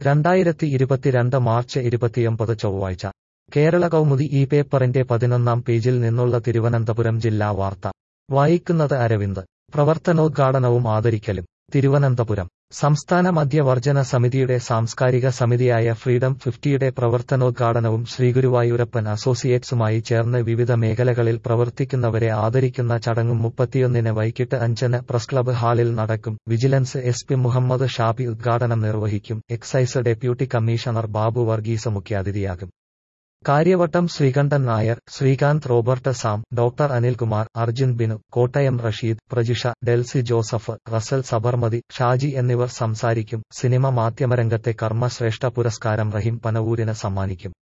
രണ്ടായിരത്തി ഇരുപത്തിരണ്ട് മാർച്ച് ഇരുപത്തിയൊമ്പത് ചൊവ്വാഴ്ച കേരള കൗമുദി ഈ പേപ്പറിന്റെ പതിനൊന്നാം പേജിൽ നിന്നുള്ള തിരുവനന്തപുരം ജില്ലാ വാർത്ത വായിക്കുന്നത് അരവിന്ദ് പ്രവർത്തനോദ്ഘാടനവും ആദരിക്കലും തിരുവനന്തപുരം സംസ്ഥാന മദ്യവർജന സമിതിയുടെ സാംസ്കാരിക സമിതിയായ ഫ്രീഡം ഫിഫ്റ്റിയുടെ പ്രവർത്തനോദ്ഘാടനവും ശ്രീഗുരുവായൂരപ്പൻ അസോസിയേറ്റ്സുമായി ചേർന്ന് വിവിധ മേഖലകളിൽ പ്രവർത്തിക്കുന്നവരെ ആദരിക്കുന്ന ചടങ്ങും മുപ്പത്തിയൊന്നിന് വൈകിട്ട് അഞ്ചിന് പ്രസ് ക്ലബ്ബ് ഹാളിൽ നടക്കും vigilance S P Mohammed Shabi ഉദ്ഘാടനം നിർവഹിക്കും excise deputy commissioner Babu Varghese മുഖ്യാതിഥിയാകും Kariavattom Sreekantan Nair Sreekanth Robert Sam doctor Anilkumar Arjun Binu Kottayam Rasheed Prajisha Delsy Joseph Russell Sabarmati Shaji എന്നിവർ സംസാരിക്കും സിനിമ മാധ്യമരംഗത്തെ കർമ്മശ്രേഷ്ഠ പുരസ്കാരം റഹീം പനവൂരിന് സമ്മാനിക്കും